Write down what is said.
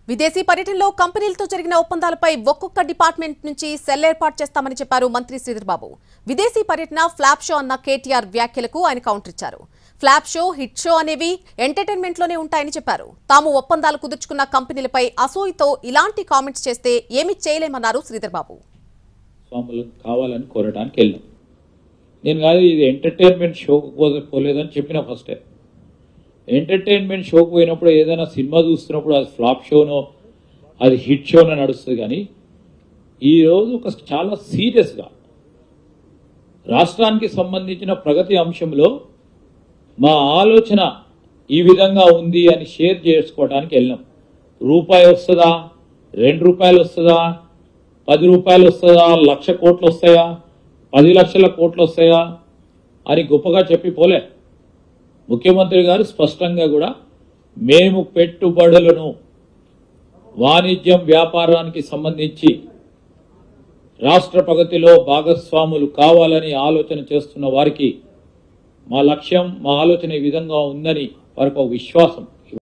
విదేశీ పర్యటనలో కంపెనీలతో జరిగిన ఒప్పందాలపై ఒక్కొక్క డిపార్ట్మెంట్ నుంచి సెల్ ఏర్పాటు చేస్తామని చెప్పారు మంత్రి శ్రీధర్బాబు విదేశీ పర్యటన ఫ్లాప్ షో అన్న కేటీఆర్ వ్యాఖ్యలకు ఆయన కౌంటర్ ఇచ్చారు ఫ్లాప్ షో హిట్ షో అనేవి ఎంటర్టైన్మెంట్ లోనే ఉంటాయని చెప్పారు తాము ఒప్పందాలు కుదుర్చుకున్న కంపెనీలపై అసూయతో ఇలాంటి కామెంట్స్ చేస్తే ఏమీ చేయలేమన్నారు శ్రీధర్బాబు స్వాములు కావాలని కోరడానికి వెళ్ళాం నేను కాదు ఇది ఎంటర్టైన్మెంట్ షోకు పో- పోలేదని చెప్పిన ఫస్టే ఎంటర్టైన్మెంట్ షోకు పోయినప్పుడు ఏదైనా సినిమా చూస్తున్నప్పుడు అది ఫ్లాప్ షోనో అది హిట్ షోనో నడుస్తుంది కానీ ఈరోజు ఒక చాలా సీరియస్గా రాష్ట్రానికి సంబంధించిన ప్రగతి అంశంలో మా ఆలోచన ఈ విధంగా ఉంది అని షేర్ చేసుకోవడానికి వెళ్ళాం రూపాయి వస్తుందా రెండు రూపాయలు వస్తుందా పది రూపాయలు వస్తుందా లక్ష కోట్లు వస్తాయా పది లక్షల కోట్లు వస్తాయా అని గొప్పగా చెప్పి పోలే ముఖ్యమంత్రి గారు స్పష్టంగా కూడా మేము పెట్టుబడులను వాణిజ్యం వ్యాపారానికి సంబంధించి రాష్ట్ర ప్రగతిలో భాగస్వాములు కావాలని ఆలోచన చేస్తున్న వారికి మా లక్ష్యం మా ఆలోచన ఈ విధంగా ఉందని వారికి ఒక విశ్వాసం